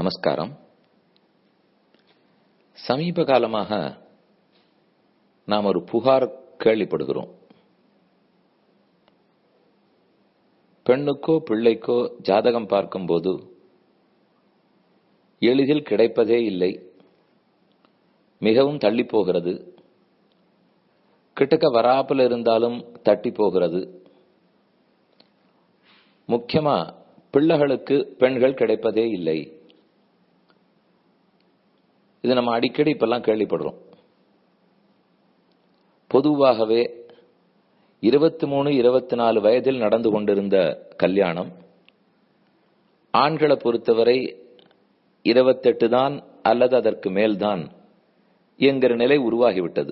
நமஸ்காரம் சமீப காலமாக நாம் ஒரு புகார் கேள்விப்படுகிறோம் பெண்ணுக்கோ பிள்ளைக்கோ ஜாதகம் பார்க்கும்போது எளிதில் கிடைப்பதே இல்லை மிகவும் தள்ளி போகிறது கிட்டக்க வராப்பில் இருந்தாலும் தட்டி போகிறது முக்கியமா பிள்ளைகளுக்கு பெண்கள் கிடைப்பதே இல்லை இது நம்ம அடிக்கடி இப்பெல்லாம் கேள்விப்படுறோம் பொதுவாகவே இருபத்தி மூணு இருபத்தி நாலு வயதில் நடந்து கொண்டிருந்த கல்யாணம் ஆண்களை பொறுத்தவரை இருபத்தெட்டு தான் அல்லது அதற்கு மேல்தான் என்கிற நிலை உருவாகிவிட்டது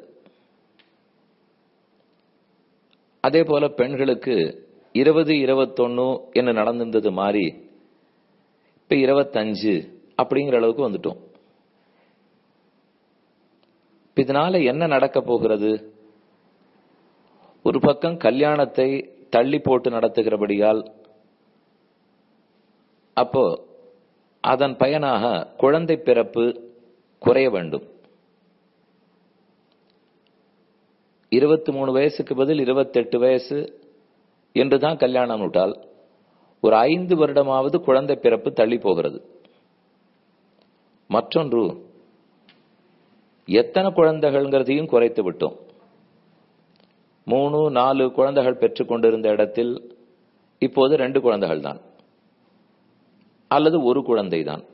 அதே போல பெண்களுக்கு இருபது இருபத்தொன்னு என்ன நடந்திருந்தது மாறி இப்ப இருபத்தஞ்சு அப்படிங்கிற அளவுக்கு வந்துட்டோம் இதனால என்ன நடக்க போகிறது ஒரு பக்கம் கல்யாணத்தை தள்ளி போட்டு நடத்துகிறபடியால் அப்போ அதன் பயனாக குழந்தை பிறப்பு குறைய வேண்டும் இருபத்தி மூணு வயசுக்கு பதில் இருபத்தெட்டு வயசு என்றுதான் கல்யாணம் விட்டால் ஒரு ஐந்து வருடமாவது குழந்தை பிறப்பு தள்ளி போகிறது மற்றொன்று எத்தனை குழந்தைகள்ங்கிறதையும் குறைத்து விட்டோம் மூணு நாலு குழந்தைகள் பெற்றுக் கொண்டிருந்த இடத்தில் இப்போது ரெண்டு குழந்தைகள் தான் அல்லது ஒரு குழந்தை தான்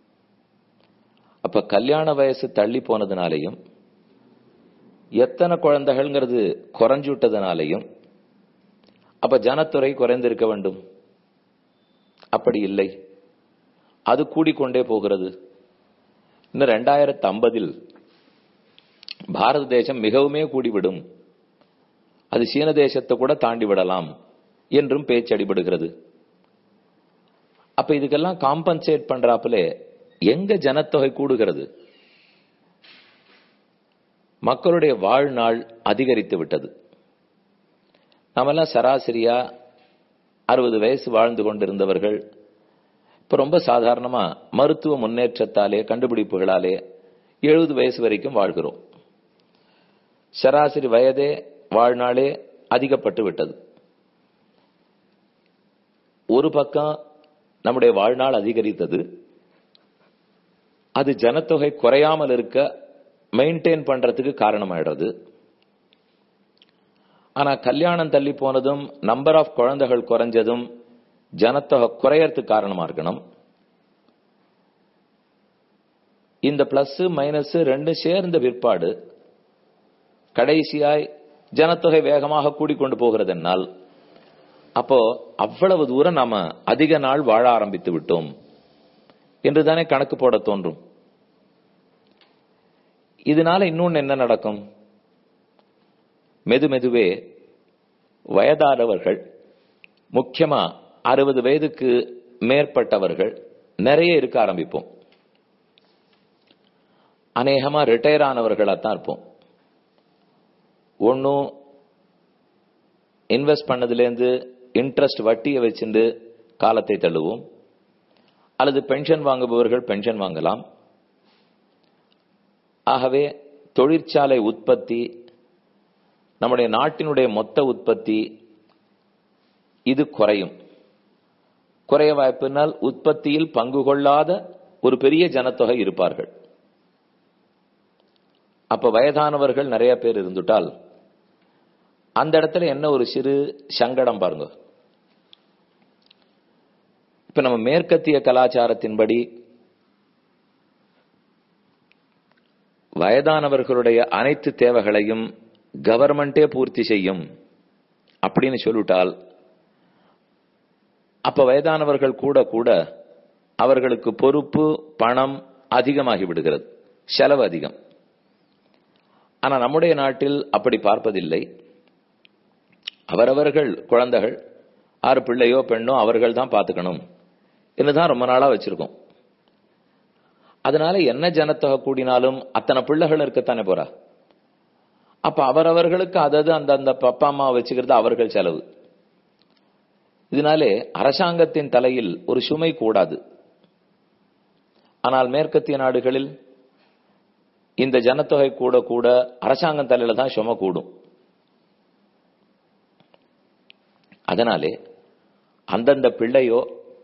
அப்ப கல்யாண வயசு தள்ளி போனதுனாலையும் எத்தனை குழந்தைகள்ங்கிறது குறைஞ்சு விட்டதுனாலையும் அப்ப ஜனத்துறை குறைந்திருக்க வேண்டும் அப்படி இல்லை அது கூடிக்கொண்டே போகிறது இன்னும் ரெண்டாயிரத்தி ஐம்பதில் பாரத தேசம் மிகவுமே கூடிவிடும் அது சீன தேசத்தை கூட தாண்டி விடலாம் என்றும் பேச்சு அடிபடுகிறது அப்ப இதுக்கெல்லாம் காம்பன்சேட் பண்றாப்புல எங்க ஜனத்தொகை கூடுகிறது மக்களுடைய வாழ்நாள் அதிகரித்து விட்டது நாமெல்லாம் சராசரியா அறுபது வயசு வாழ்ந்து கொண்டிருந்தவர்கள் இப்ப ரொம்ப சாதாரணமா மருத்துவ முன்னேற்றத்தாலே கண்டுபிடிப்புகளாலே எழுபது வயசு வரைக்கும் வாழ்கிறோம் சராசரி வயதே வாழ்நாளே அதிகப்பட்டு விட்டது ஒரு பக்கம் நம்முடைய வாழ்நாள் அதிகரித்தது அது ஜனத்தொகை குறையாமல் இருக்க மெயின்டைன் பண்றதுக்கு காரணமாயிடுறது ஆனா கல்யாணம் தள்ளி போனதும் நம்பர் ஆஃப் குழந்தைகள் குறைஞ்சதும் ஜனத்தொகை குறையறதுக்கு காரணமா இருக்கணும் இந்த பிளஸ் மைனஸ் ரெண்டு சேர்ந்த பிற்பாடு கடைசியாய் ஜனத்தொகை வேகமாக கூடிக்கொண்டு போகிறது என்னால் அப்போ அவ்வளவு தூரம் நாம அதிக நாள் வாழ ஆரம்பித்து விட்டோம் என்றுதானே கணக்கு போட தோன்றும் இதனால இன்னொன்னு என்ன நடக்கும் மெது மெதுவே வயதானவர்கள் முக்கியமா அறுபது வயதுக்கு மேற்பட்டவர்கள் நிறைய இருக்க ஆரம்பிப்போம் அநேகமா ரிட்டையர் ஆனவர்களாத்தான் இருப்போம் ஒன்னும் இன்வெஸ்ட் பண்ணதுலேருந்து இன்ட்ரெஸ்ட் வட்டியை வச்சுட்டு காலத்தை தள்ளுவோம் அல்லது பென்ஷன் வாங்குபவர்கள் பென்ஷன் வாங்கலாம் ஆகவே தொழிற்சாலை உற்பத்தி நம்முடைய நாட்டினுடைய மொத்த உற்பத்தி இது குறையும் குறைய வாய்ப்பினால் உற்பத்தியில் பங்கு கொள்ளாத ஒரு பெரிய ஜனத்தொகை இருப்பார்கள் அப்ப வயதானவர்கள் நிறைய பேர் இருந்துட்டால் அந்த இடத்துல என்ன ஒரு சிறு சங்கடம் பாருங்க இப்ப நம்ம மேற்கத்திய கலாச்சாரத்தின்படி வயதானவர்களுடைய அனைத்து தேவைகளையும் கவர்மெண்டே பூர்த்தி செய்யும் அப்படின்னு சொல்லிவிட்டால் அப்ப வயதானவர்கள் கூட கூட அவர்களுக்கு பொறுப்பு பணம் அதிகமாகி விடுகிறது செலவு அதிகம் ஆனா நம்முடைய நாட்டில் அப்படி பார்ப்பதில்லை அவரவர்கள் குழந்தைகள் ஆறு பிள்ளையோ பெண்ணோ அவர்கள் தான் பார்த்துக்கணும் என்னதான் ரொம்ப நாளா வச்சிருக்கோம் அதனால என்ன ஜனத்தொகை கூடினாலும் அத்தனை பிள்ளைகள் இருக்கத்தானே போறா அப்ப அவரவர்களுக்கு அதது அந்த அந்த அப்பா அம்மா வச்சுக்கிறது அவர்கள் செலவு இதனாலே அரசாங்கத்தின் தலையில் ஒரு சுமை கூடாது ஆனால் மேற்கத்திய நாடுகளில் இந்த ஜனத்தொகை கூட கூட அரசாங்கம் தலையில தான் சும கூடும் அதனாலே அந்தந்த பிள்ளையோ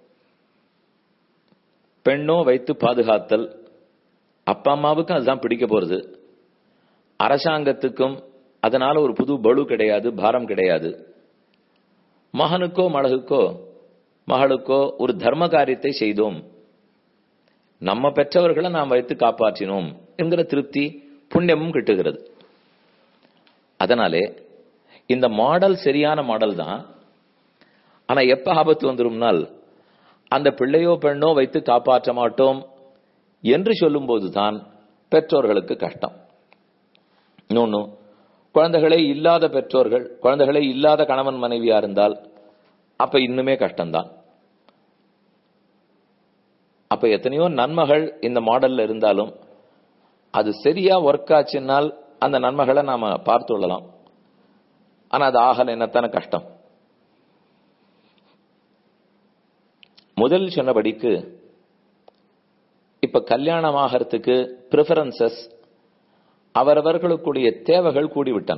பெண்ணோ வைத்து பாதுகாத்தல் அப்பா அம்மாவுக்கும் அதுதான் பிடிக்க போறது அரசாங்கத்துக்கும் அதனால ஒரு புது பலு கிடையாது பாரம் கிடையாது மகனுக்கோ மழகுக்கோ மகளுக்கோ ஒரு தர்ம காரியத்தை செய்தோம் நம்ம பெற்றவர்களை நாம் வைத்து காப்பாற்றினோம் என்கிற திருப்தி புண்ணியமும் கிட்டுகிறது அதனாலே இந்த மாடல் சரியான மாடல் தான் ஆனா எப்ப ஆபத்து வந்துரும்னால் அந்த பிள்ளையோ பெண்ணோ வைத்து காப்பாற்ற மாட்டோம் என்று சொல்லும் போதுதான் பெற்றோர்களுக்கு கஷ்டம் இன்னொன்னு குழந்தைகளே இல்லாத பெற்றோர்கள் குழந்தைகளே இல்லாத கணவன் மனைவியா இருந்தால் அப்ப இன்னுமே கஷ்டம்தான் அப்ப எத்தனையோ நன்மைகள் இந்த மாடல்ல இருந்தாலும் அது சரியா ஒர்க் ஆச்சுன்னால் அந்த நன்மைகளை நாம பார்த்து கொள்ளலாம் ஆனா அது ஆகல என்னத்தான கஷ்டம் முதல் சொன்னபடிக்கு இப்ப கல்யாணம் ஆகிறதுக்கு பிரிஃபரன்சஸ் அவரவர்களுக்குடைய தேவைகள் கூடிவிட்டன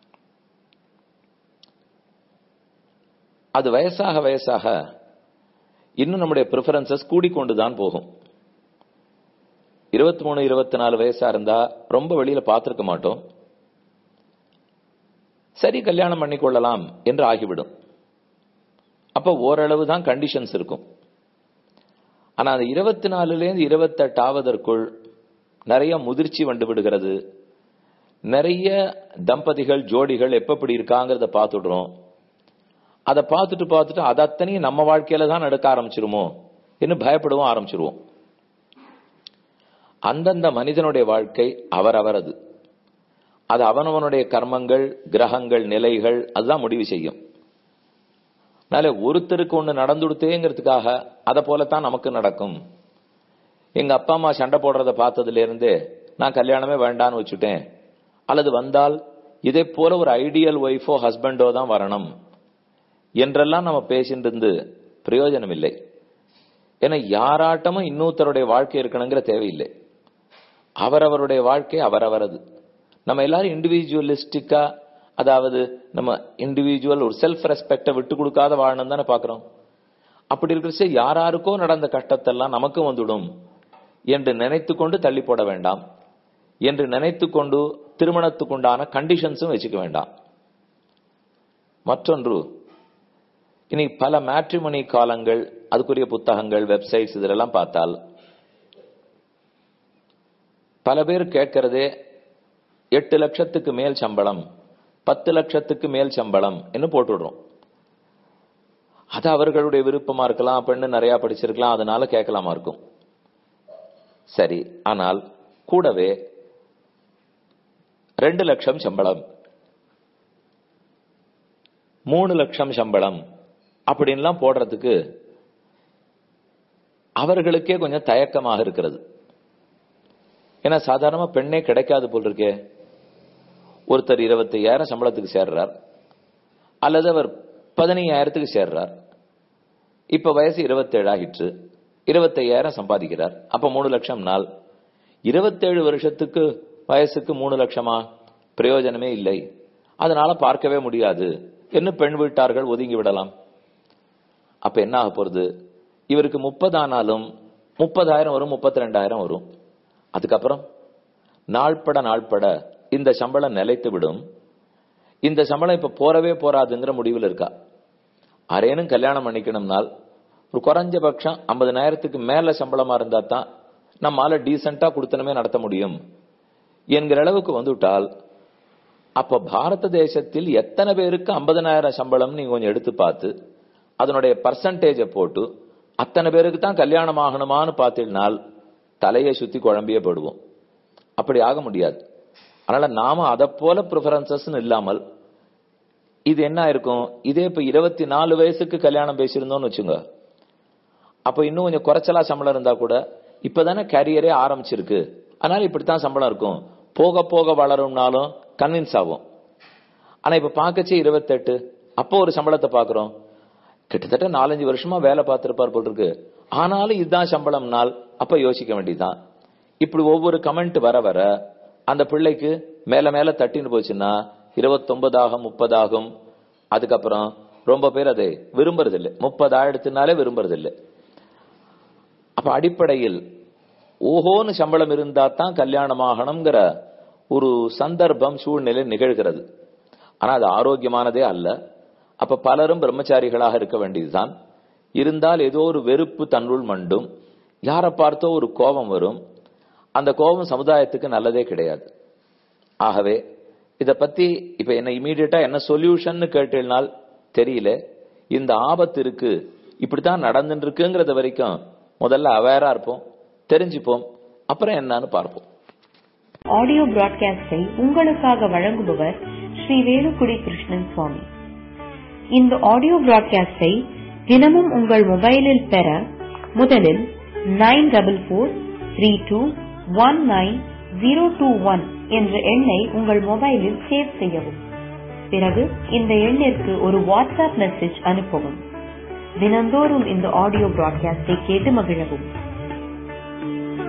அது வயசாக வயசாக இன்னும் நம்முடைய ப்ரிஃபரன்சஸ் கூடிக்கொண்டுதான் போகும் இருபத்தி மூணு இருபத்தி நாலு வயசா இருந்தா ரொம்ப வெளியில பார்த்திருக்க மாட்டோம் சரி கல்யாணம் பண்ணிக்கொள்ளலாம் என்று ஆகிவிடும் அப்ப ஓரளவு தான் கண்டிஷன்ஸ் இருக்கும் ஆனா அந்த இருபத்தி நாலுலேருந்து இருபத்தெட்டு ஆவதற்குள் நிறைய முதிர்ச்சி வந்து விடுகிறது நிறைய தம்பதிகள் ஜோடிகள் எப்ப இருக்காங்கிறத பார்த்துடுறோம் அதை பார்த்துட்டு பார்த்துட்டு அது அத்தனையும் நம்ம வாழ்க்கையில தான் நடக்க ஆரம்பிச்சிருமோ என்று பயப்படவும் ஆரம்பிச்சிருவோம் அந்தந்த மனிதனுடைய வாழ்க்கை அவரவரது அது அவனவனுடைய கர்மங்கள் கிரகங்கள் நிலைகள் அதுதான் முடிவு செய்யும் அதனால ஒருத்தருக்கு ஒண்ணு நடந்துடுத்தேங்கிறதுக்காக அதை போலத்தான் நமக்கு நடக்கும் எங்க அப்பா அம்மா சண்டை போடுறத பார்த்ததுல இருந்தே நான் கல்யாணமே வேண்டான்னு வச்சுட்டேன் அல்லது வந்தால் இதை போல ஒரு ஐடியல் ஒய்ஃபோ ஹஸ்பண்டோ தான் வரணும் என்றெல்லாம் நம்ம பேசிட்டு இருந்து பிரயோஜனம் இல்லை ஏன்னா யாராட்டமும் இன்னொருத்தருடைய வாழ்க்கை இருக்கணுங்கிற தேவையில்லை அவரவருடைய வாழ்க்கை அவரவரது நம்ம எல்லாரும் இண்டிவிஜுவலிஸ்டிக்கா அதாவது நம்ம இண்டிவிஜுவல் ஒரு செல்ஃப் ரெஸ்பெக்ட விட்டு கொடுக்காத வாழணும் தானே பாக்குறோம் அப்படி இருக்கிற யாராருக்கோ நடந்த கஷ்டத்தெல்லாம் நமக்கும் வந்துடும் என்று நினைத்து கொண்டு தள்ளி போட வேண்டாம் என்று நினைத்து கொண்டு திருமணத்துக்குண்டான கண்டிஷன்ஸும் வச்சுக்க வேண்டாம் மற்றொன்று இனி பல மேட்ரிமணி காலங்கள் அதுக்குரிய புத்தகங்கள் வெப்சைட்ஸ் இதெல்லாம் பார்த்தால் பல பேர் கேட்கறதே எட்டு லட்சத்துக்கு மேல் சம்பளம் பத்து லட்சத்துக்கு மேல் சம்பளம் என்று போட்டுடுறோம் அது அவர்களுடைய விருப்பமா இருக்கலாம் பெண்ணு நிறைய படிச்சிருக்கலாம் அதனால கேட்கலாமா இருக்கும் சரி ஆனால் கூடவே ரெண்டு லட்சம் சம்பளம் மூணு லட்சம் சம்பளம் அப்படின்லாம் போடுறதுக்கு அவர்களுக்கே கொஞ்சம் தயக்கமாக இருக்கிறது ஏன்னா சாதாரணமா பெண்ணே கிடைக்காது போல் இருக்கே ஒருத்தர் இருபத்தையாயிரம் சம்பளத்துக்கு சேர்றார் அல்லது அவர் பதினையாயிரத்துக்கு சேர்றார் இப்ப வயசு இருபத்தேழு ஆகிற்று இருபத்தையாயிரம் சம்பாதிக்கிறார் அப்ப மூணு லட்சம் நாள் இருபத்தேழு வருஷத்துக்கு வயசுக்கு மூணு லட்சமா பிரயோஜனமே இல்லை அதனால பார்க்கவே முடியாது என்று பெண் வீட்டார்கள் ஒதுங்கி விடலாம் அப்ப என்ன ஆக போறது இவருக்கு முப்பது ஆனாலும் முப்பதாயிரம் வரும் முப்பத்தி ரெண்டாயிரம் வரும் அதுக்கப்புறம் நாள்பட நாள்பட இந்த சம்பளம் நிலைத்து விடும் இந்த சம்பளம் இப்ப போறவே போறாதுங்கிற முடிவில் இருக்கா அரேனும் கல்யாணம் பண்ணிக்கணும்னால் ஒரு குறைஞ்சபட்சம் ஐம்பதனாயிரத்துக்கு மேல சம்பளமா இருந்தா தான் நம்மால டீசெண்டா கொடுத்தனமே நடத்த முடியும் என்கிற அளவுக்கு வந்துவிட்டால் அப்ப பாரத தேசத்தில் எத்தனை பேருக்கு ஐம்பதனாயிரம் சம்பளம் நீங்க கொஞ்சம் எடுத்து பார்த்து அதனுடைய பர்சன்டேஜை போட்டு அத்தனை பேருக்கு தான் கல்யாணம் ஆகணுமான்னு பார்த்தீங்கன்னால் தலையை சுத்தி குழம்பியே போடுவோம் அப்படி ஆக முடியாது அதனால நாம அதை போல ப்ரிஃபரன்சஸ் இல்லாமல் இது என்ன இருக்கும் இதே இப்ப இருபத்தி நாலு வயசுக்கு கல்யாணம் பேசியிருந்தோம்னு வச்சுங்க அப்ப இன்னும் கொஞ்சம் குறைச்சலா சம்பளம் இருந்தா கூட இப்பதானே கேரியரே ஆரம்பிச்சிருக்கு அதனால இப்படித்தான் சம்பளம் இருக்கும் போக போக வளரும்னாலும் கன்வின்ஸ் ஆகும் ஆனா இப்ப பாக்கச்சே இருபத்தெட்டு அப்போ ஒரு சம்பளத்தை பாக்குறோம் கிட்டத்தட்ட நாலஞ்சு வருஷமா வேலை பார்த்திருப்பார் போல் இருக்கு ஆனாலும் இதுதான் சம்பளம் நாள் அப்ப யோசிக்க வேண்டியதுதான் இப்படி ஒவ்வொரு கமெண்ட் வர வர அந்த பிள்ளைக்கு மேல மேல தட்டின்னு போச்சுன்னா இருபத்தொன்பதாகும் முப்பதாகும் அதுக்கப்புறம் ரொம்ப பேர் அதை விரும்புறதில்லை முப்பதாயிரத்துனாலே விரும்புறதில்லை அப்ப அடிப்படையில் ஓஹோன்னு சம்பளம் இருந்தா தான் கல்யாணம் ஆகணுங்கிற ஒரு சந்தர்ப்பம் சூழ்நிலை நிகழ்கிறது ஆனா அது ஆரோக்கியமானதே அல்ல அப்ப பலரும் பிரம்மச்சாரிகளாக இருக்க வேண்டியதுதான் இருந்தால் ஏதோ ஒரு வெறுப்பு தன்னுள் மண்டும் யாரை பார்த்தோ ஒரு கோபம் வரும் அந்த கோபம் சமுதாயத்துக்கு நல்லதே கிடையாது ஆகவே இத பத்தி இப்ப என்ன இமீடியட்டா என்ன சொல்யூஷன் கேட்டீங்கனால் தெரியல இந்த ஆபத்து இருக்கு இப்படித்தான் நடந்துட்டு இருக்குங்கிறது வரைக்கும் முதல்ல அவேரா இருப்போம் தெரிஞ்சுப்போம் அப்புறம் என்னன்னு பார்ப்போம் ஆடியோ பிராட்காஸ்டை உங்களுக்காக வழங்குபவர் ஸ்ரீ வேலுக்குடி கிருஷ்ணன் சுவாமி இந்த ஆடியோ பிராட்காஸ்டை தினமும் உங்கள் மொபைலில் பெற முதலில் nine double four three two one nine zero two one என்ற எண்ணை உங்கள் மொபைலில் சேவ் செய்யவும் பிறகு இந்த எண்ணிற்கு ஒரு வாட்ஸ்அப் மெசேஜ் அனுப்பவும் தினந்தோறும் இந்த ஆடியோ பிராட்காஸ்டை கேட்டு மகிழவும்